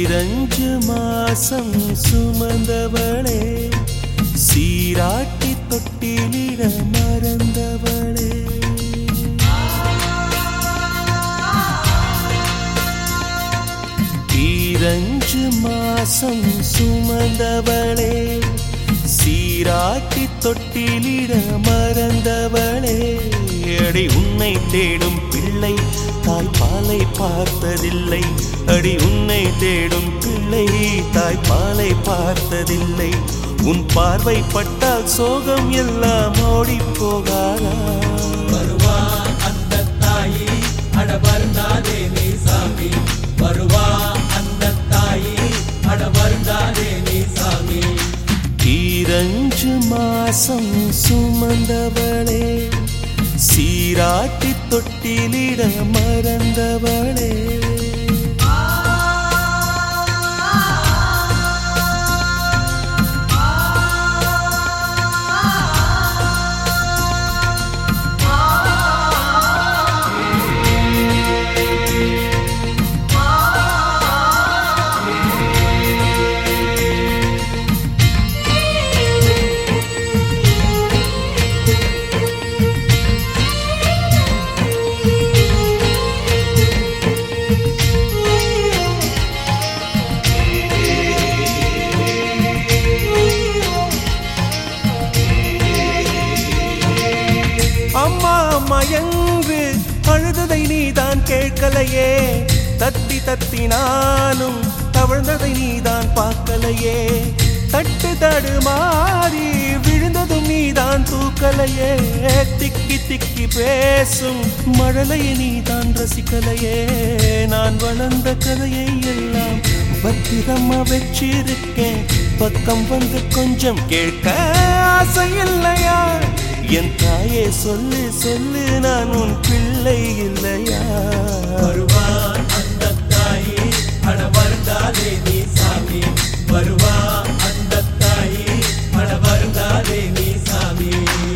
ஈரஞ்சு மாசம் சுமந்தவளே சீராட்டி தொட்டிலிட மறந்தவளே ஈரஞ்சு மாசம் சுமந்தவளே சீராட்டி தொட்டிலிட மறந்தவளே அடி உன்னை தேடும் பிள்ளை தாய்ப்பாலை பார்த்ததில்லை அடி உன்னை தேடும் பிள்ளை தாய்ப்பாலை பார்த்ததில்லை உன் பார்வை பட்டால் சோகம் எல்லாம் ஓடி போகாதா வருவா அந்த தாயி அட வருந்தாதே நீ சாமி வருவா அந்த தாயி அட வருந்தாதே நீ சாமி ஈரஞ்சு மாசம் சுமந்தவளே சீராட்டி தொட்டிலிட மறந்தவளே அம்மா அம்மா என்று அழுததை நீதான் கேட்கலையே தத்தி தத்தி நானும் தவழ்ந்ததை நீதான் பார்க்கலையே தட்டு தடுமாறி விழுந்ததும் நீதான் தூக்கலையே திக்கி திக்கி பேசும் மழலையை நீதான் ரசிக்கலையே நான் வளர்ந்த கதையை எல்லாம் பத்திரமா வச்சிருக்கேன் பக்கம் வந்து கொஞ்சம் கேட்க ஆசை இல்லையா என் தாயே சொல்லு சொல்லு நான் உன் பிள்ளை இல்லையா வருவா அந்த தாயி அட வருந்தாதே நீ சாமி வருவா அந்த தாயி அட வருந்தாதே நீ சாமி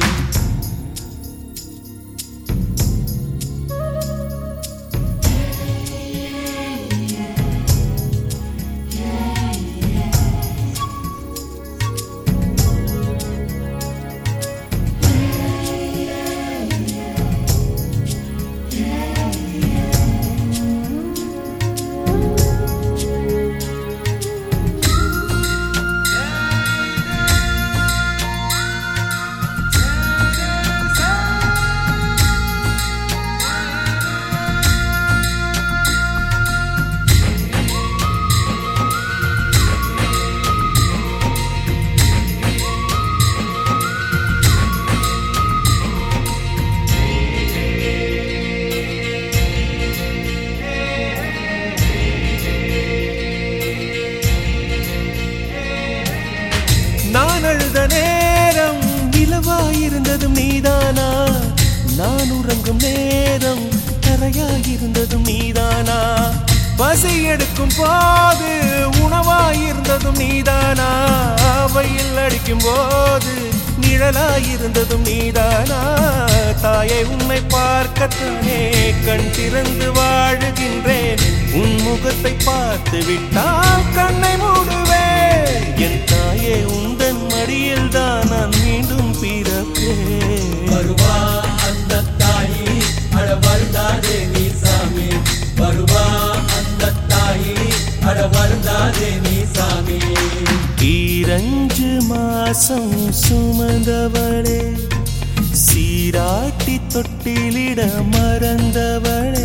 நான் அழுத நேரம் நிலவாயிருந்ததும் நீதானா நான் உறங்கும் நேரம் தரையாயிருந்ததும் நீதானா பசி எடுக்கும் போது உணவாயிருந்ததும் நீதானா வெயில் அடிக்கும் போது நிழலாயிருந்ததும் நீதானா தாயை உன்னை பார்க்கத்தானே கண் திறந்து வாழுகின்றேன் உன் முகத்தை பார்த்து விட்டால் கண்ணை மூடுவேன் என் தாயே உந்தன் மடியில் தான் நான் மீண்டும் பிறப்பேன் வருவா அந்த தாயி அட வருந்தாதே நீ சாமி வருவா அந்த தாயி அட வருந்தாதே நீ சாமி ஈரஞ்சு மாசம் சுமந்தவளே சீராட்டி தொட்டிலிட மறந்தவளே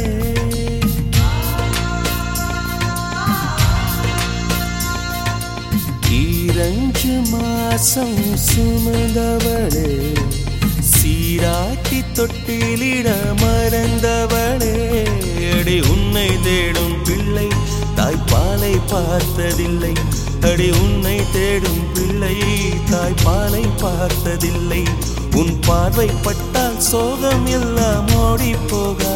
ஈரஞ்சு மாசம் சுமந்தவளே சீராட்டி தொட்டிலிட மறந்தவளே அடி உன்னை தேடும் பிள்ளை தாய்ப்பாலை பார்த்ததில்லை அடி உன்னை தேடும் பிள்ளை தாய்ப்பாலை பார்த்ததில்லை உன் பார்வை பட்டால் சோகம் எல்லாம் ஓடி போக